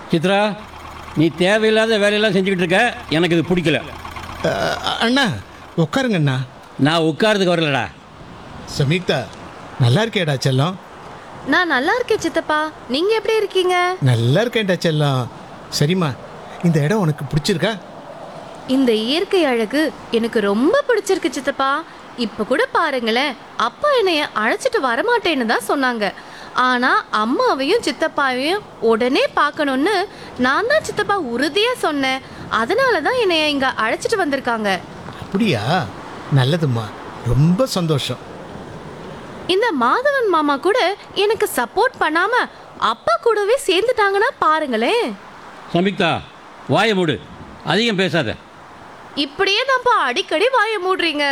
சித்ரா நீ தேவையில்லாத வேலையெல்லாம் செஞ்சுக்கிட்டு இருக்க எனக்கு இது பிடிக்கல அஹ், அண்ணா உட்காருங்க அண்ணா நான் உட்காரதுக்கு வரலடா சமீக்தா நல்லா இருக்கேடா செல்லம் நான் நல்லா இருக்கேன் சித்தப்பா நீங்க எப்படி இருக்கீங்க நல்லா இருக்கேன்டா செல்லம் சரிம்மா இந்த இடம் உனக்கு பிடிச்சிருக்கா இந்த இயற்கை அழகு எனக்கு ரொம்ப பிடிச்சிருக்கு சித்தப்பா இப்ப கூட பாருங்களேன் அப்பா என்னைய அழைச்சிட்டு வரமாட்டேன்னு தான் சொன்னாங்க ஆனா அம்மாவையும் சித்தப்பாவையும் உடனே பார்க்கணும்னு நான் தான் சித்தப்பா உறுதியா சொன்னேன் அதனால தான் என்னைய இங்க அழைச்சிட்டு வந்திருக்காங்க அப்படியா நல்லதும்மா ரொம்ப சந்தோஷம் இந்த மாதவன் மாமா கூட எனக்கு சப்போர்ட் பண்ணாம அப்பா கூடவே சேர்ந்துட்டாங்கன்னா பாருங்களேன் சமிக்தா வாயை மூடு அதிகம் பேசாத இப்படியே நம்ம அடிக்கடி வாயை மூடுறீங்க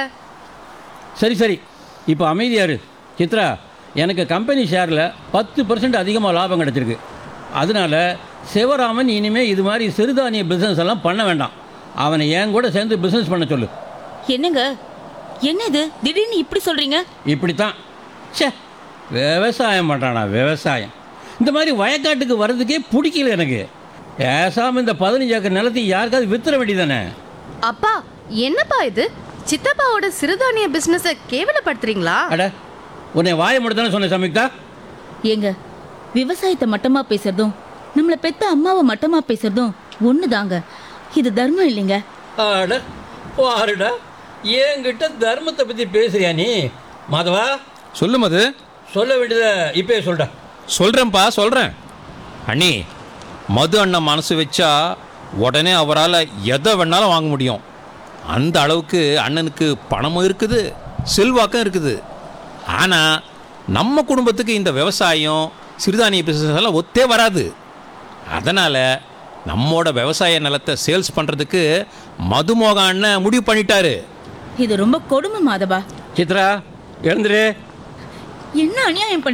சரி சரி இப்போ அமைதியாரு சித்ரா எனக்கு கம்பெனி ஷேரில் பத்து பர்சன்ட் அதிகமாக லாபம் கிடச்சிருக்கு அதனால சிவராமன் இனிமே இது மாதிரி சிறுதானிய பிஸ்னஸ் எல்லாம் பண்ண வேண்டாம் அவனை என் கூட சேர்ந்து பிஸ்னஸ் பண்ண சொல்லு என்னங்க என்ன இது திடீர்னு இப்படி சொல்றீங்க இப்படித்தான் ச்சே விவசாயம் பண்ணுறானா விவசாயம் இந்த மாதிரி வயக்காட்டுக்கு வர்றதுக்கே பிடிக்கல எனக்கு பேசாமல் இந்த பதினஞ்சு ஏக்கர் நிலத்தையும் யாருக்காவது வித்துற வேண்டியதானே அப்பா என்னப்பா இது சித்தப்பாவோட சிறுதானிய பிசினஸ கேவலப்படுத்துறீங்களா அட உன்னை வாயை மட்டும் தானே சொன்னேன் சமிக்தா ஏங்க விவசாயத்தை மட்டமா பேசுறதும் நம்மள பெத்த அம்மாவை மட்டமா பேசுறதும் ஒண்ணுதாங்க இது தர்மம் இல்லைங்க அட பாருடா என்கிட்ட தர்மத்தை பற்றி பேசுறியா நீ மாதவா சொல்லு மது சொல்ல வேண்டியதை இப்பயே சொல்டா சொல்கிறேன்ப்பா சொல்கிறேன் அண்ணி மது அண்ணன் மனசு வச்சா உடனே அவரால் எதை வேணாலும் வாங்க முடியும் அந்த அளவுக்கு அண்ணனுக்கு பணமும் இருக்குது செல்வாக்கம் இருக்குது ஆனால் நம்ம குடும்பத்துக்கு இந்த விவசாயம் சிறுதானிய பிசினஸ் எல்லாம் ஒத்தே வராது அதனால் நம்மோட விவசாய நிலத்தை சேல்ஸ் பண்ணுறதுக்கு மதுமோக அண்ணன் முடிவு பண்ணிட்டாரு இது ரொம்ப கொடுமை மாதவா சித்ரா எழுந்துரு என்ன அநியாயம் பண்றீங்க